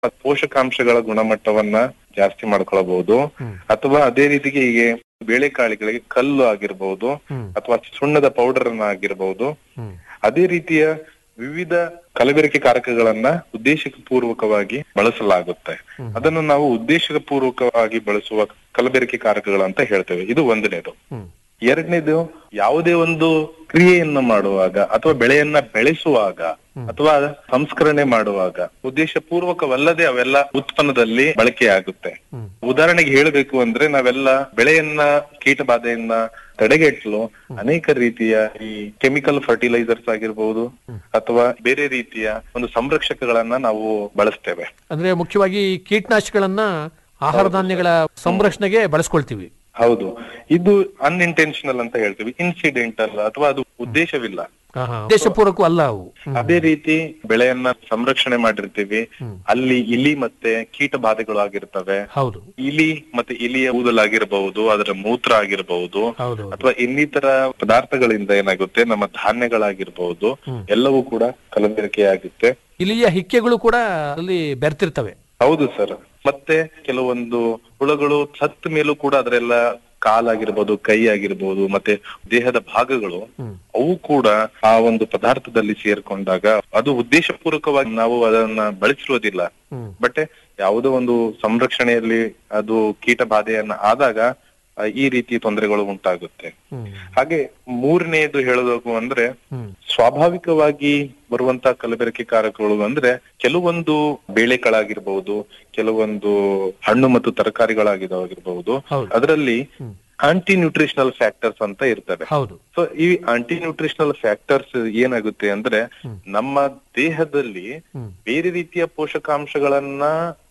ಪೋಷಕಾಂಶಗಳ ಗುಣಮಟ್ಟವನ್ನ ಜಾಸ್ತಿ ಮಾಡ್ಕೊಳ್ಬಹುದು ಹ್ಮ್. ಅಥವಾ ಅದೇ ರೀತಿಗೆ ಹೀಗೆ ಬೇಳೆಕಾಳುಗಳಿಗೆ ಕಲ್ಲು ಆಗಿರ್ಬಹುದು ಹ್ಮ್. ಅಥವಾ ಸುಣ್ಣದ ಪೌಡರ್ ಅನ್ನ ಆಗಿರ್ಬಹುದು ಹ್ಮ್. ಅದೇ ರೀತಿಯ ವಿವಿಧ ಕಲಬೆರಕೆ ಕಾರಕಗಳನ್ನ ಉದ್ದೇಶ ಪೂರ್ವಕವಾಗಿ ಬಳಸಲಾಗುತ್ತೆ ಅದನ್ನು ನಾವು ಉದ್ದೇಶ ಪೂರ್ವಕವಾಗಿ ಬಳಸುವ ಕಲಬೆರಕೆ ಕಾರಕಗಳಂತ ಹೇಳ್ತೇವೆ ಇದು ಒಂದನೇದು ಹ್ಮ್. ಎರಡನೇದು ಯಾವುದೇ ಒಂದು ಕ್ರಿಯೆಯನ್ನು ಮಾಡುವಾಗ ಅಥವಾ ಬೆಳೆಯನ್ನ ಬೆಳೆಸುವಾಗ ಅಥವಾ ಸಂಸ್ಕರಣೆ ಮಾಡುವಾಗ ಉದ್ದೇಶ ಪೂರ್ವಕವಲ್ಲದೆ ಅವೆಲ್ಲ ಉತ್ಪನ್ನದಲ್ಲಿ ಬಳಕೆಯಾಗುತ್ತೆ ಹ್ಮ್. ಉದಾಹರಣೆಗೆ ಹೇಳಬೇಕು ಅಂದ್ರೆ ನಾವೆಲ್ಲ ಬೆಳೆಯನ್ನ ಕೀಟ ಬಾಧೆಯನ್ನ ತಡೆಗಟ್ಟಲು ಅನೇಕ ರೀತಿಯ ಈ ಕೆಮಿಕಲ್ ಫರ್ಟಿಲೈಸರ್ಸ್ ಆಗಿರ್ಬಹುದು ಅಥವಾ ಬೇರೆ ರೀತಿಯ ಒಂದು ಸಂರಕ್ಷಕಗಳನ್ನ ನಾವು ಬಳಸ್ತೇವೆ ಅಂದ್ರೆ ಮುಖ್ಯವಾಗಿ ಈ ಕೀಟನಾಶಕಗಳನ್ನ ಆಹಾರ ಧಾನ್ಯಗಳ ಸಂರಕ್ಷಣೆಗೆ ಬಳಸ್ಕೊಳ್ತೀವಿ ಹೌದು ಇದು ಅನ್ಇಂಟೆನ್ಷನಲ್ ಅಂತ ಹೇಳ್ತೀವಿ ಇನ್ಸಿಡೆಂಟಲ್ ಅಥವಾ ಅದು ಉದ್ದೇಶವಿಲ್ಲ ಆಹಾ. ಉದ್ದೇಶಪೂರ್ವಕ ಅಲ್ಲ ಅವು ಅದೇ ರೀತಿ ಬೆಳೆಯನ್ನ ಸಂರಕ್ಷಣೆ ಮಾಡಿರ್ತೀವಿ ಅಲ್ಲಿ ಇಲಿ ಮತ್ತೆ ಕೀಟ ಬಾಧೆಗಳು ಆಗಿರ್ತವೆ ಹೌದು ಇಲಿ ಮತ್ತೆ ಇಲಿಯ ಊದಲಾಗಿರಬಹುದು ಅದರ ಮೂತ್ರ ಆಗಿರಬಹುದು ಹೌದು ಹೌದು. ಅಥವಾ ಇನ್ನಿತರ ಪದಾರ್ಥಗಳಿಂದ ಏನಾಗುತ್ತೆ ನಮ್ಮ ಧಾನ್ಯಗಳಾಗಿರ್ಬಹುದು ಎಲ್ಲವೂ ಕೂಡ ಕಲಬೆರಕೆ ಆಗುತ್ತೆ ಇಲಿಯ ಹಿಕ್ಕೆಗಳು ಕೂಡ ಅಲ್ಲಿ ಬೆರ್ತಿರ್ತವೆ ಹೌದು ಸರ್ ಮತ್ತೆ ಕೆಲವೊಂದು ಹುಳಗಳು ಸತ್ತ ಮೇಲೂ ಕೂಡ ಅದರೆಲ್ಲ ಕಾಲಾಗಿರ್ಬೋದು ಕೈ ಆಗಿರ್ಬೋದು ಮತ್ತೆ ದೇಹದ ಭಾಗಗಳು ಅವು ಕೂಡ ಆ ಒಂದು ಪದಾರ್ಥದಲ್ಲಿ ಸೇರ್ಕೊಂಡಾಗ ಅದು ಉದ್ದೇಶಪೂರ್ವಕವಾಗಿ ನಾವು ಅದನ್ನ ಬಳಸಿರೋದಿಲ್ಲ ಹ್ಮ್. ಬಟ್ ಯಾವುದೋ ಒಂದು ಸಂರಕ್ಷಣೆಯಲ್ಲಿ ಅದು ಕೀಟ ಬಾಧೆಯನ್ನ ಆದಾಗ ಆ, ಈ ರೀತಿ ತೊಂದರೆಗಳು ಉಂಟಾಗುತ್ತೆ ಹ್ಮ್. ಹಾಗೆ ಮೂರನೆಯದು ಹೇಳೋದು ಅಂದ್ರೆ ಹ್ಮ್. ಸ್ವಾಭಾವಿಕವಾಗಿ ಬರುವಂತ ಕಲಬೆರಕೆ ಕಾರಕಗಳು ಅಂದ್ರೆ ಕೆಲವೊಂದು ಬೇಳೆಗಳಾಗಿರ್ಬಹುದು ಕೆಲವೊಂದು ಹಣ್ಣು ಮತ್ತು ತರಕಾರಿಗಳಾಗಿದ್ದಾಗಿರ್ಬಹುದು ಹೌದು. ಅದರಲ್ಲಿ ಆಂಟಿ ನ್ಯೂಟ್ರಿಷನಲ್ ಫ್ಯಾಕ್ಟರ್ಸ್ ಅಂತ ಇರ್ತವೆ ಹೌದು ಸೊ ಈ ಆಂಟಿ ನ್ಯೂಟ್ರಿಷನಲ್ ಫ್ಯಾಕ್ಟರ್ಸ್ ಏನಾಗುತ್ತೆ ಅಂದ್ರೆ ನಮ್ಮ ದೇಹದಲ್ಲಿ ಬೇರೆ ರೀತಿಯ ಪೋಷಕಾಂಶಗಳನ್ನ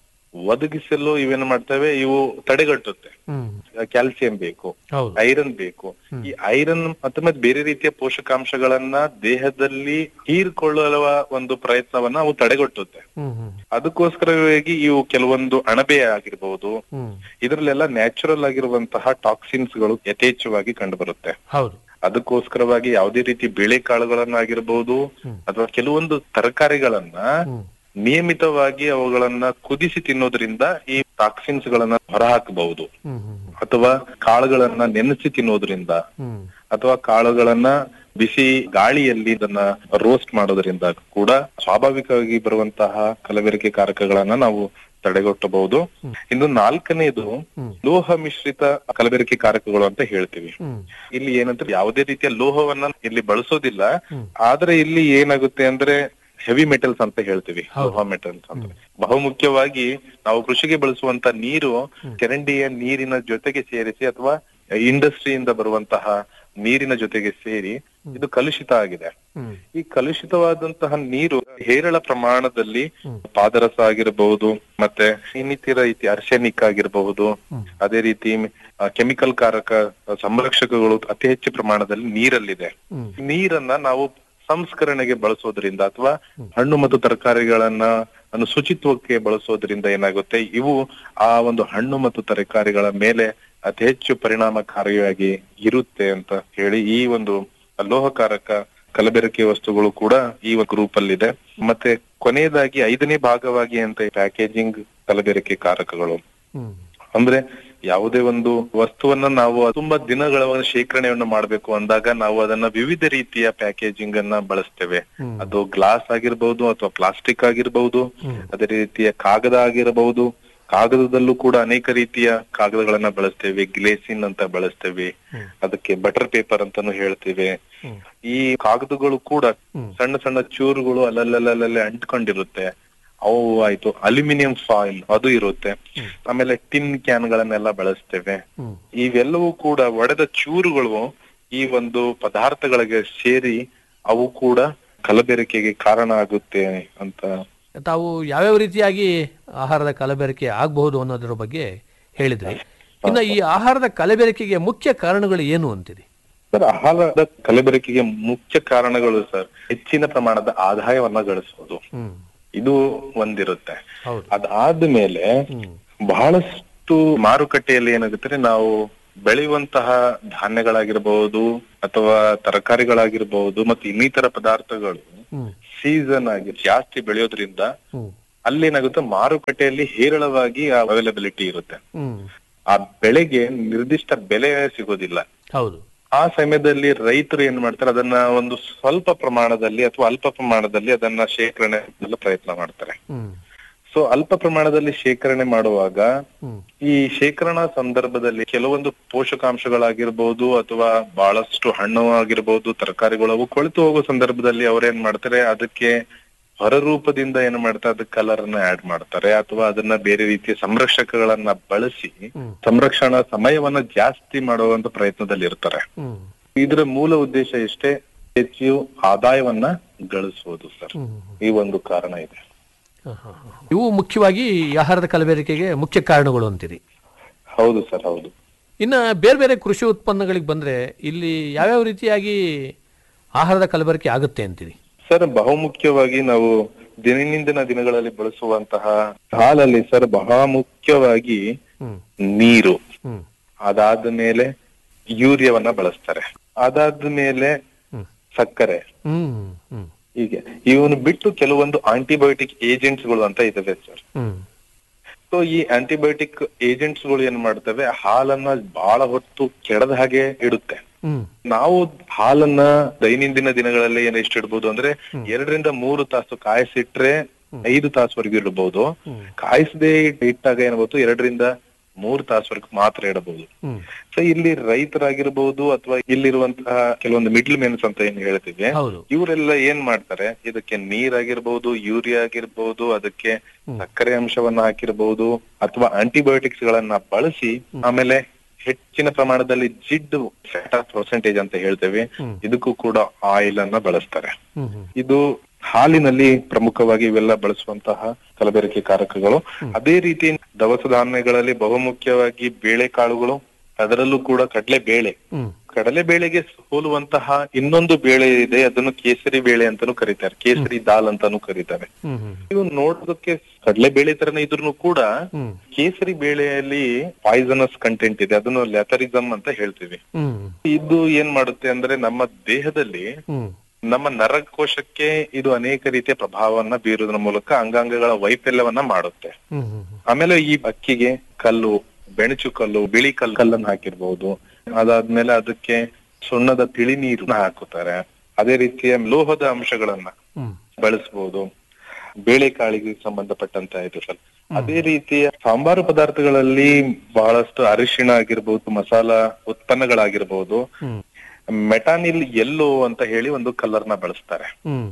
ಒದಗಿಸಲು ಇವೇನ್ ಮಾಡ್ತವೆ ಇವು ತಡೆಗಟ್ಟುತ್ತೆ ಹ್ಮ್ ಕ್ಯಾಲ್ಸಿಯಂ ಬೇಕು ಹೌದು ಐರನ್ ಬೇಕು ಈ ಐರನ್ ಮತ್ತೆ ಮತ್ತೆ ಬೇರೆ ರೀತಿಯ ಪೋಷಕಾಂಶಗಳನ್ನ ದೇಹದಲ್ಲಿ ಹೀರ್ಕೊಳ್ಳುವ ಒಂದು ಪ್ರಯತ್ನವನ್ನ ಅವು ತಡೆಗಟ್ಟುತ್ತೆ ಹ್ಮ್ ಹ್ಮ್ ಅದಕ್ಕೋಸ್ಕರವಾಗಿ ಇವು ಕೆಲವೊಂದು ಅಣಬೆ ಆಗಿರ್ಬಹುದು ಹ್ಮ್ ಇದರಲ್ಲೆಲ್ಲ ನ್ಯಾಚುರಲ್ ಆಗಿರುವಂತಹ ಟಾಕ್ಸಿನ್ಸ್ ಗಳು ಯಥೇಚ್ಛವಾಗಿ ಕಂಡು ಬರುತ್ತೆ ಹೌದು ಅದಕ್ಕೋಸ್ಕರವಾಗಿ ಯಾವುದೇ ರೀತಿ ಬೇಳೆಕಾಳುಗಳನ್ನಾಗಿರ್ಬಹುದು ಅಥವಾ ಕೆಲವೊಂದು ತರಕಾರಿಗಳನ್ನ ಹ್ಮ್ ನಿಯಮಿತವಾಗಿ ಅವುಗಳನ್ನ ಕುದಿಸಿ ತಿನ್ನೋದ್ರಿಂದ ಈ ಟಾಕ್ಸಿನ್ಸ್ ಗಳನ್ನ ಹೊರಹಾಕಬಹುದು ಹ್ಮ್ ಹ್ಮ್ ಅಥವಾ ಕಾಳುಗಳನ್ನ ನೆನೆಸಿ ತಿನ್ನೋದ್ರಿಂದ ಹ್ಮ್ ಅಥವಾ ಕಾಳುಗಳನ್ನ ಬಿಸಿ ಗಾಳಿಯಲ್ಲಿ ಇದನ್ನ ರೋಸ್ಟ್ ಮಾಡೋದ್ರಿಂದ ಕೂಡ ಸ್ವಾಭಾವಿಕವಾಗಿ ಬರುವಂತಹ ಕಲಬೆರಕೆ ಕಾರಕಗಳನ್ನ ನಾವು ತಡೆಗಟ್ಟಬಹುದು ಇನ್ನು ನಾಲ್ಕನೇದು ಲೋಹ ಮಿಶ್ರಿತ ಕಲಬೆರಕೆ ಕಾರಕಗಳು ಅಂತ ಹೇಳ್ತೀವಿ ಹ್ಮ್ ಇಲ್ಲಿ ಏನಂದ್ರೆ ಯಾವುದೇ ರೀತಿಯ ಲೋಹವನ್ನ ಇಲ್ಲಿ ಬಳಸೋದಿಲ್ಲ ಆದ್ರೆ ಇಲ್ಲಿ ಏನಾಗುತ್ತೆ ಅಂದ್ರೆ ಹೆವಿ ಮೆಟಲ್ಸ್ ಅಂತ ಹೇಳ್ತೀವಿ ಲೋಹ ಮೆಟಲ್ಸ್ ಅಂದ್ರೆ ಬಹುಮುಖ್ಯವಾಗಿ ನಾವು ಕೃಷಿಗೆ ಬಳಸುವಂತ ನೀರು ಚರಂಡಿಯ ನೀರಿನ ಜೊತೆಗೆ ಸೇರಿಸಿ ಅಥವಾ ಇಂಡಸ್ಟ್ರಿಯಿಂದ ಬರುವಂತಹ ನೀರಿನ ಜೊತೆಗೆ ಸೇರಿ ಇದು ಕಲುಷಿತ ಆಗಿದೆ ಹ್ಮ್ ಈ ಕಲುಷಿತವಾದಂತಹ ನೀರು ಹೇರಳ ಪ್ರಮಾಣದಲ್ಲಿ ಪಾದರಸ ಆಗಿರಬಹುದು ಮತ್ತೆ ಇನ್ನಿತರ ರೀತಿ ಅರ್ಸೆನಿಕ್ ಆಗಿರಬಹುದು ಅದೇ ರೀತಿ ಕೆಮಿಕಲ್ ಕಾರಕ ಸಂರಕ್ಷಕಗಳು ಅತಿ ಹೆಚ್ಚು ಪ್ರಮಾಣದಲ್ಲಿ ನೀರಲ್ಲಿದೆ ಹ್ಮ್. ನೀರನ್ನ ನಾವು ಸಂಸ್ಕರಣೆಗೆ ಬಳಸೋದ್ರಿಂದ ಅಥವಾ ಹಣ್ಣು ಮತ್ತು ತರಕಾರಿಗಳನ್ನ ಅನ್ನು ಶುಚಿತ್ವಕ್ಕೆ ಬಳಸೋದ್ರಿಂದ ಏನಾಗುತ್ತೆ ಇವು ಆ ಒಂದು ಹಣ್ಣು ಮತ್ತು ತರಕಾರಿಗಳ ಮೇಲೆ ಅತಿ ಹೆಚ್ಚು ಪರಿಣಾಮಕಾರಿಯಾಗಿ ಇರುತ್ತೆ ಅಂತ ಹೇಳಿ ಈ ಒಂದು ಲೋಹಕಾರಕ ಕಲಬೆರಕೆ ವಸ್ತುಗಳು ಕೂಡ ಈ ಗ್ರೂಪ್ ಅಲ್ಲಿದೆ ಮತ್ತೆ ಕೊನೆಯದಾಗಿ ಐದನೇ ಭಾಗವಾಗಿ ಅಂತ ಪ್ಯಾಕೇಜಿಂಗ್ ಕಲಬೆರಕೆ ಕಾರಕಗಳು ಹ್ಮ್ ಅಂದ್ರೆ ಯಾವುದೇ ಒಂದು ವಸ್ತುವನ್ನ ನಾವು ತುಂಬಾ ದಿನಗಳ ಒಂದು ಶೇಖರಣೆಯನ್ನು ಮಾಡಬೇಕು ಅಂದಾಗ ನಾವು ಅದನ್ನ ವಿವಿಧ ರೀತಿಯ ಪ್ಯಾಕೇಜಿಂಗ್ ಅನ್ನ ಬಳಸ್ತೇವೆ ಅದು ಗ್ಲಾಸ್ ಆಗಿರ್ಬಹುದು ಅಥವಾ ಪ್ಲಾಸ್ಟಿಕ್ ಆಗಿರ್ಬಹುದು ಅದೇ ರೀತಿಯ ಕಾಗದ ಆಗಿರಬಹುದು ಕಾಗದದಲ್ಲೂ ಕೂಡ ಅನೇಕ ರೀತಿಯ ಕಾಗದಗಳನ್ನ ಬಳಸ್ತೇವೆ ಗ್ಲೇಸಿನ್ ಅಂತ ಬಳಸ್ತೇವೆ ಅದಕ್ಕೆ ಬಟರ್ ಪೇಪರ್ ಅಂತಾನು ಹೇಳ್ತೇವೆ ಈ ಕಾಗದಗಳು ಕೂಡ ಸಣ್ಣ ಸಣ್ಣ ಚೂರುಗಳು ಅಲ್ಲಲ್ಲಲ್ಲೇ ಅಂಟ್ಕೊಂಡಿರುತ್ತೆ ಅವು ಆಯ್ತು ಅಲ್ಯೂಮಿನಿಯಂ ಫಾಯಿಲ್ ಅದು ಇರುತ್ತೆ ಆಮೇಲೆ ಟಿನ್ ಕ್ಯಾನ್ ಗಳನ್ನೆಲ್ಲ ಬಳಸ್ತೇವೆ ಹ್ಮ್. ಇವೆಲ್ಲವೂ ಕೂಡ ಒಡೆದ ಚೂರುಗಳು ಈ ಒಂದು ಪದಾರ್ಥಗಳಿಗೆ ಸೇರಿ ಅವು ಕೂಡ ಕಲಬೆರಕೆಗೆ ಕಾರಣ ಆಗುತ್ತೆ ಅಂತ ತಾವು ಯಾವ್ಯಾವ ರೀತಿಯಾಗಿ ಆಹಾರದ ಕಲಬೆರಕೆ ಆಗಬಹುದು ಅನ್ನೋದ್ರ ಬಗ್ಗೆ ಹೇಳಿದ್ರಿ ಇನ್ನು ಈ ಆಹಾರದ ಕಲಬೆರಕೆಗೆ ಮುಖ್ಯ ಕಾರಣಗಳು ಏನು ಅಂತೀರಿ ಸರ್ ಆಹಾರದ ಕಲಬೆರಕೆಗೆ ಮುಖ್ಯ ಕಾರಣಗಳು ಸರ್ ಹೆಚ್ಚಿನ ಪ್ರಮಾಣದ ಆದಾಯವನ್ನ ಗಳಿಸೋದು ಹ್ಮ್ ಇದು ಒಂದಿರುತ್ತೆ ಹೌದು ಅದಾದ್ಮೇಲೆ ಬಹಳಷ್ಟು ಮಾರುಕಟ್ಟೆಯಲ್ಲಿ ಏನಾಗುತ್ತೆ ನಾವು ಬೆಳೆಯುವಂತಹ ಧಾನ್ಯಗಳಾಗಿರ್ಬಹುದು ಅಥವಾ ತರಕಾರಿಗಳಾಗಿರ್ಬಹುದು ಮತ್ತು ಇನ್ನಿತರ ಪದಾರ್ಥಗಳು ಹ್ಮ್ ಸೀಸನ್ ಆಗಿ ಜಾಸ್ತಿ ಬೆಳೆಯೋದ್ರಿಂದ ಹ್ಮ್ ಅಲ್ಲೇನಾಗುತ್ತೆ ಮಾರುಕಟ್ಟೆಯಲ್ಲಿ ಹೇರಳವಾಗಿ ಅವೈಲಬಿಲಿಟಿ ಇರುತ್ತೆ ಹ್ಮ್ ಆ ಬೆಳೆಗೆ ನಿರ್ದಿಷ್ಟ ಬೆಲೆ ಸಿಗೋದಿಲ್ಲ ಹೌದು ಆ ಸಮಯದಲ್ಲಿ ರೈತರು ಏನ್ ಮಾಡ್ತಾರೆ ಅದನ್ನ ಒಂದು ಸ್ವಲ್ಪ ಪ್ರಮಾಣದಲ್ಲಿ ಅಥವಾ ಅಲ್ಪ ಪ್ರಮಾಣದಲ್ಲಿ ಅದನ್ನ ಶೇಖರಣೆ ಮಾಡಲು ಪ್ರಯತ್ನ ಮಾಡ್ತಾರೆ ಹ್ಮ್ ಸೊ ಅಲ್ಪ ಪ್ರಮಾಣದಲ್ಲಿ ಶೇಖರಣೆ ಮಾಡುವಾಗ ಹ್ಮ್ ಈ ಶೇಖರಣಾ ಸಂದರ್ಭದಲ್ಲಿ ಕೆಲವೊಂದು ಪೋಷಕಾಂಶಗಳಾಗಿರ್ಬೋದು ಅಥವಾ ಬಹಳಷ್ಟು ಹಣ್ಣು ಆಗಿರ್ಬೋದು ತರಕಾರಿಗಳು ಅವು ಕೊಳೆತು ಹೋಗೋ ಸಂದರ್ಭದಲ್ಲಿ ಅವ್ರೇನ್ ಮಾಡ್ತಾರೆ ಅದಕ್ಕೆ ಹೊರರೂಪದಿಂದ ಏನ್ ಮಾಡ್ತಾರೆ ಅದಕ್ಕೆ ಕಲರ್ ಅನ್ನ ಆಡ್ ಮಾಡ್ತಾರೆ ಅಥವಾ ಅದನ್ನ ಬೇರೆ ರೀತಿಯ ಸಂರಕ್ಷಕಗಳನ್ನ ಬಳಸಿ ಹ್ಮ್. ಸಂರಕ್ಷಣಾ ಸಮಯವನ್ನ ಜಾಸ್ತಿ ಮಾಡುವಂತ ಪ್ರಯತ್ನದಲ್ಲಿ ಇರ್ತಾರೆ ಹ್ಮ್ ಇದರ ಮೂಲ ಉದ್ದೇಶ ಎಷ್ಟೇ ಹೆಚ್ಚು ಆದಾಯವನ್ನ ಗಳಿಸುವುದು ಸರ್ ಹ್ಮ್ ಈ ಒಂದು ಕಾರಣ ಇದೆ ಹ, ಹ, ಹ. ಇವು ಮುಖ್ಯವಾಗಿ ಈ ಆಹಾರದ ಕಲಬೆರಕೆಗೆ ಮುಖ್ಯ ಕಾರಣಗಳು ಅಂತೀರಿ ಹೌದು ಸರ್ ಹೌದು ಇನ್ನ ಬೇರೆ ಬೇರೆ ಕೃಷಿ ಉತ್ಪನ್ನಗಳಿಗೆ ಬಂದ್ರೆ ಇಲ್ಲಿ ಯಾವ್ಯಾವ ರೀತಿಯಾಗಿ ಆಹಾರದ ಕಲಬೆರಕೆ ಆಗುತ್ತೆ ಅಂತೀರಿ ಸರ್ ಬಹುಮುಖ್ಯವಾಗಿ ನಾವು ದಿನದಿಂದಿನ ದಿನಗಳಲ್ಲಿ ಬಳಸುವಂತಹ ಹಾಲಲ್ಲಿ ಸರ್ ಬಹಳ ಮುಖ್ಯವಾಗಿ ಹ್ಮ್ ನೀರು ಹ್ಮ್ ಅದಾದ ಮೇಲೆ ಯೂರಿಯಾವನ್ನ ಬಳಸ್ತಾರೆ ಅದಾದ ಮೇಲೆ ಹ್ಮ್ ಸಕ್ಕರೆ ಹ್ಮ್ ಹ್ಮ್ ಹೀಗೆ ಇವನು ಬಿಟ್ಟು ಕೆಲವೊಂದು ಆಂಟಿಬಯೋಟಿಕ್ ಏಜೆಂಟ್ಸ್ ಗಳು ಅಂತ ಇದಾವೆ ಸರ್ ಹ್ಮ್ ಸೊ ಈ ಆಂಟಿಬಯೋಟಿಕ್ ಏಜೆಂಟ್ಸ್ ಗಳು ಏನ್ ಮಾಡ್ತವೆ ಹಾಲನ್ನ ಬಹಳ ಹೊತ್ತು ಕೆಡದ ಹಾಗೆ ಇಡುತ್ತೆ ಹ್ಮ್ ನಾವು ಹಾಲನ್ನ ದೈನಂದಿನ ದಿನಗಳಲ್ಲಿ ಏನ್ ಎಷ್ಟು ಇಡ್ಬೋದು ಅಂದ್ರೆ ಎರಡರಿಂದ ಮೂರು ತಾಸು ಕಾಯಿಸಿಟ್ರೆ ಐದು ತಾಸುವರೆಗೂ ಇಡಬಹುದು ಹ್ಮ್. ಕಾಯಿಸದೆ ಇಟ್ಟಾಗ ಏನಾಗುತ್ತೆ ಎರಡರಿಂದ ಮೂರು ತಾಸುವರೆಗೂ ಮಾತ್ರ ಇಡಬಹುದು ಹ್ಮ್ ಸೊ ಇಲ್ಲಿ ರೈತರಾಗಿರ್ಬೋದು ಅಥವಾ ಇಲ್ಲಿರುವಂತಹ ಕೆಲವೊಂದು ಮಿಡ್ಲ್ ಮೆನ್ಸ್ ಅಂತ ಏನ್ ಹೇಳ್ತೀವಿ ಹೌದು ಇವರೆಲ್ಲ ಏನ್ ಮಾಡ್ತಾರೆ ಇದಕ್ಕೆ ನೀರಾಗಿರ್ಬೋದು ಯೂರಿಯಾ ಆಗಿರ್ಬೋದು ಅದಕ್ಕೆ ಸಕ್ಕರೆ ಅಂಶವನ್ನ ಹಾಕಿರ್ಬೋದು ಅಥವಾ ಆಂಟಿಬಯೋಟಿಕ್ಸ್ ಗಳನ್ನ ಬಳಸಿ ಆಮೇಲೆ ಹೆಚ್ಚಿನ ಪ್ರಮಾಣದಲ್ಲಿ ಜಿಡ್ಡು ಪರ್ಸೆಂಟೇಜ್ ಅಂತ ಹೇಳ್ತೇವೆ ಹ್ಮ್. ಇದಕ್ಕೂ ಕೂಡ ಆಯಿಲ್ ಅನ್ನ ಬಳಸ್ತಾರೆ ಹ್ಮ್ ಹ್ಮ್ ಇದು ಹಾಲಿನಲ್ಲಿ ಪ್ರಮುಖವಾಗಿ ಇವೆಲ್ಲ ಬಳಸುವಂತಹ ಕಲಬೆರಕೆ ಕಾರಕಗಳು ಅದೇ ರೀತಿ ದವಸ ಧಾನ್ಯಗಳಲ್ಲಿ ಬಹುಮುಖ್ಯವಾಗಿ ಬೇಳೆಕಾಳುಗಳು ಅದರಲ್ಲೂ ಕೂಡ ಕಡಲೆ ಬೇಳೆ ಹ್ಮ್ ಕಡಲೆ ಬೇಳೆಗೆ ಹೋಲುವಂತಹ ಇನ್ನೊಂದು ಬೇಳೆ ಇದೆ ಅದನ್ನು ಕೇಸರಿ ಬೇಳೆ ಅಂತಾನೂ ಕರೀತಾರೆ ಕೇಸರಿ ದಾಲ್ ಅಂತಾನೂ ಕರೀತಾರೆ ಹ್ಮ್ ಹ್ಮ್ ಇವು ನೋಡೋದಕ್ಕೆ ಕಡಲೆ ಬೇಳೆ ತರನೇ ಇದ್ರೂ ಕೂಡ ಹ್ಮ್ ಕೇಸರಿ ಬೇಳೆಯಲ್ಲಿ ಪಾಯ್ಸನಸ್ ಕಂಟೆಂಟ್ ಇದೆ ಅದನ್ನು ಲ್ಯಾಥರಿಸಮ್ ಅಂತ ಹೇಳ್ತೀವಿ ಹ್ಮ್ ಇದು ಏನ್ ಮಾಡುತ್ತೆ ಅಂದ್ರೆ ನಮ್ಮ ದೇಹದಲ್ಲಿ ಹ್ಮ್ ನಮ್ಮ ನರಕೋಶಕ್ಕೆ ಇದು ಅನೇಕ ರೀತಿಯ ಪ್ರಭಾವವನ್ನ ಬೀರುವುದರ ಮೂಲಕ ಅಂಗಾಂಗಗಳ ವೈಫಲ್ಯವನ್ನ ಮಾಡುತ್ತೆ ಹ್ಮ್ ಹ್ಮ್ ಆಮೇಲೆ ಈ ಅಕ್ಕಿಗೆ ಕಲ್ಲು ಬೆಣಚು ಕಲ್ಲು ಬಿಳಿ ಕಲ್ಲು ಕಲ್ಲನ್ನು ಹಾಕಿರ್ಬೋದು ಅದಾದ್ಮೇಲೆ ಅದಕ್ಕೆ ಸುಣ್ಣದ ತಿಳಿ ನೀರನ್ನ ಹಾಕುತ್ತಾರೆ ಅದೇ ರೀತಿಯ ಲೋಹದ ಅಂಶಗಳನ್ನ ಹ್ಮ್ ಬಳಸಬಹುದು ಬೇಳೆಕಾಳಿಗೆ ಸಂಬಂಧಪಟ್ಟಂತ ಇದು ಸರ್ ಅದೇ ರೀತಿಯ ಸಾಂಬಾರು ಪದಾರ್ಥಗಳಲ್ಲಿ ಬಹಳಷ್ಟು ಅರಿಶಿಣ ಆಗಿರ್ಬೋದು ಮಸಾಲ ಉತ್ಪನ್ನಗಳಾಗಿರ್ಬೋದು ಹ್ಮ್ ಮೆಟಾನಿಲ್ ಎಲ್ಲೋ ಅಂತ ಹೇಳಿ ಒಂದು ಕಲರ್ ನ ಬಳಸ್ತಾರೆ ಹ್ಮ್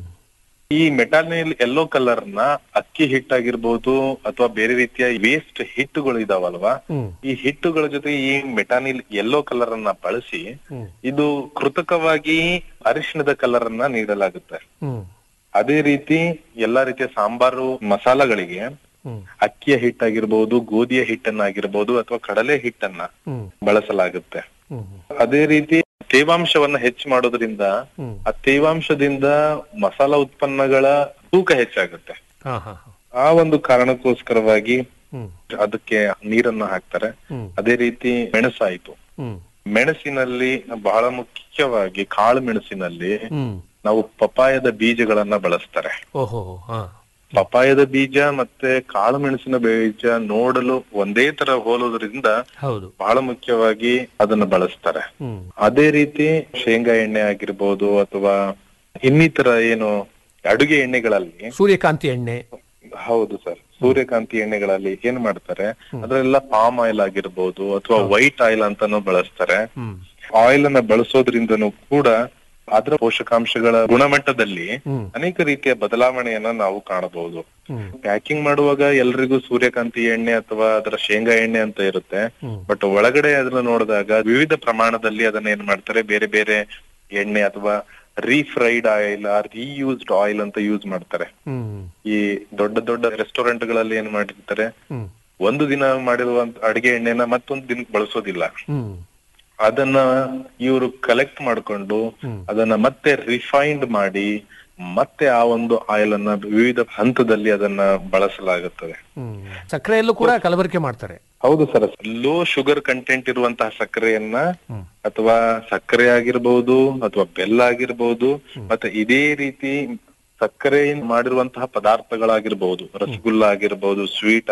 ಈ ಮೆಟಾನಿಲ್ ಎಲ್ಲೋ ಕಲರ್ ನ ಅಕ್ಕಿ ಹಿಟ್ಟಾಗಿರ್ಬೋದು ಅಥವಾ ಬೇರೆ ರೀತಿಯ ವೇಸ್ಟ್ ಹಿಟ್ಟುಗಳು ಇದಾವಲ್ವಾ ಹ್ಮ್ ಈ ಹಿಟ್ಟುಗಳ ಜೊತೆ ಈ ಮೆಟಾನಿಲ್ ಎಲ್ಲೋ ಕಲರ್ ಅನ್ನ ಬಳಸಿ ಹ್ಮ್ ಇದು ಕೃತಕವಾಗಿ ಅರಿಶಿಣದ ಕಲರ್ ಅನ್ನ ನೀಡಲಾಗುತ್ತೆ ಹ್ಮ್ ಅದೇ ರೀತಿ ಎಲ್ಲಾ ರೀತಿಯ ಸಾಂಬಾರು ಮಸಾಲಗಳಿಗೆ ಹ್ಮ್ ಅಕ್ಕಿಯ ಹಿಟ್ಟಾಗಿರ್ಬೋದು ಗೋಧಿಯ ಹಿಟ್ಟನ್ನಾಗಿರ್ಬೋದು ಅಥವಾ ಕಡಲೆ ಹಿಟ್ಟನ್ನ ಹ್ಮ್ ಬಳಸಲಾಗುತ್ತೆ ಹ್ಮ್ ಅದೇ ರೀತಿ ತೇವಾಂಶವನ್ನ ಹೆಚ್ಚು ಮಾಡೋದ್ರಿಂದ ಹ್ಮ್ ಆ ತೇವಾಂಶದಿಂದ ಮಸಾಲ ಉತ್ಪನ್ನಗಳ ತೂಕ ಹೆಚ್ಚಾಗುತ್ತೆ ಹಾ ಹಾ ಹಾ ಆ ಒಂದು ಕಾರಣಕ್ಕೋಸ್ಕರವಾಗಿ ಹ್ಮ್ ಅದಕ್ಕೆ ನೀರನ್ನ ಹಾಕ್ತಾರೆ ಹ್ಮ್ ಅದೇ ರೀತಿ ಮೆಣಸಾಯ್ತು ಹ್ಮ್ ಮೆಣಸಿನಲ್ಲಿ ಬಹಳ ಮುಖ್ಯವಾಗಿ ಕಾಳು ಮೆಣಸಿನಲ್ಲಿ ಹ್ಮ್ ನಾವು ಪಪಾಯದ ಬೀಜಗಳನ್ನ ಬಳಸ್ತಾರೆ ಓಹೋ ಹಾ ಪಪಾಯದ ಬೀಜ ಮತ್ತೆ ಕಾಳು ಮೆಣಸಿನ ಬೀಜ ನೋಡಲು ಒಂದೇ ತರ ಹೋಲೋದ್ರಿಂದ ಹೌದು ಬಹಳ ಮುಖ್ಯವಾಗಿ ಅದನ್ನ ಬಳಸ್ತಾರೆ ಹ್ಮ್ ಅದೇ ರೀತಿ ಶೇಂಗಾ ಎಣ್ಣೆ ಆಗಿರ್ಬೋದು ಅಥವಾ ಇನ್ನಿತರ ಏನು ಅಡುಗೆ ಎಣ್ಣೆಗಳಲ್ಲಿ ಸೂರ್ಯಕಾಂತಿ ಎಣ್ಣೆ ಹೌದು ಸರ್ ಸೂರ್ಯಕಾಂತಿ ಎಣ್ಣೆಗಳಲ್ಲಿ ಏನ್ ಮಾಡ್ತಾರೆ ಅದ್ರೆಲ್ಲ ಪಾಮ್ ಆಯಿಲ್ ಆಗಿರ್ಬೋದು ಅಥವಾ ವೈಟ್ ಆಯಿಲ್ ಅಂತಾನು ಬಳಸ್ತಾರೆ ಹ್ಮ್ ಆಯಿಲ್ ಅನ್ನ ಬಳಸೋದ್ರಿಂದನೂ ಕೂಡ ಅದರ ಪೋಷಕಾಂಶಗಳ ಗುಣಮಟ್ಟದಲ್ಲಿ ಹ್ಮ್ ಅನೇಕ ರೀತಿಯ ಬದಲಾವಣೆಯನ್ನ ನಾವು ಕಾಣಬಹುದು ಹ್ಮ್ ಪ್ಯಾಕಿಂಗ್ ಮಾಡುವಾಗ ಎಲ್ರಿಗೂ ಸೂರ್ಯಕಾಂತಿ ಎಣ್ಣೆ ಅಥವಾ ಅದರ ಶೇಂಗಾ ಎಣ್ಣೆ ಅಂತ ಇರುತ್ತೆ ಹ್ಮ್ ಬಟ್ ಒಳಗಡೆ ಅದನ್ನ ನೋಡಿದಾಗ ವಿವಿಧ ಪ್ರಮಾಣದಲ್ಲಿ ಅದನ್ನ ಏನ್ ಮಾಡ್ತಾರೆ ಬೇರೆ ಬೇರೆ ಎಣ್ಣೆ ಅಥವಾ ರೀಫ್ರೈಡ್ ಆಯಿಲ್ ರೀಯೂಸ್ಡ್ ಆಯಿಲ್ ಅಂತ ಯೂಸ್ ಮಾಡ್ತಾರೆ ಹ್ಮ್ ಈ ದೊಡ್ಡ ದೊಡ್ಡ ರೆಸ್ಟೋರೆಂಟ್ ಗಳಲ್ಲಿ ಏನ್ ಮಾಡಿರ್ತಾರೆ ಹ್ಮ್ ಒಂದು ದಿನ ಮಾಡಿರುವಂತ ಅಡಿಗೆ ಎಣ್ಣೆನ ಮತ್ತೊಂದು ದಿನಕ್ಕೆ ಬಳಸೋದಿಲ್ಲ ಹ್ಮ್ ಅದನ್ನ ಇವರು ಕಲೆಕ್ಟ್ ಮಾಡ್ಕೊಂಡು ಹ್ಮ್. ಅದನ್ನ ಮತ್ತೆ ರಿಫೈನ್ಡ್ ಮಾಡಿ ಮತ್ತೆ ಆ ಒಂದು ಆಯಿಲ್ ಅನ್ನ ವಿವಿಧ ಹಂತದಲ್ಲಿ ಅದನ್ನ ಬಳಸಲಾಗುತ್ತದೆ ಹ್ಮ್ ಸಕ್ಕರೆಯಲ್ಲೂ ಕೂಡ ಕಲಬೆರಕೆ ಮಾಡ್ತಾರೆ ಹೌದು ಸರ್ ಲೋ ಶುಗರ್ ಕಂಟೆಂಟ್ ಇರುವಂತಹ ಸಕ್ಕರೆಯನ್ನ ಹ್ಮ್ ಅಥವಾ ಸಕ್ಕರೆ ಆಗಿರ್ಬೋದು ಅಥವಾ ಬೆಲ್ಲ ಆಗಿರ್ಬೋದು ಮತ್ತೆ ಇದೇ ರೀತಿ ಸಕ್ಕರೆ ಮಾಡಿರುವಂತಹ ಪದಾರ್ಥಗಳಾಗಿರ್ಬಹುದು ರಸಗುಲ್ಲ ಆಗಿರ್ಬಹುದು ಸ್ವೀಟ್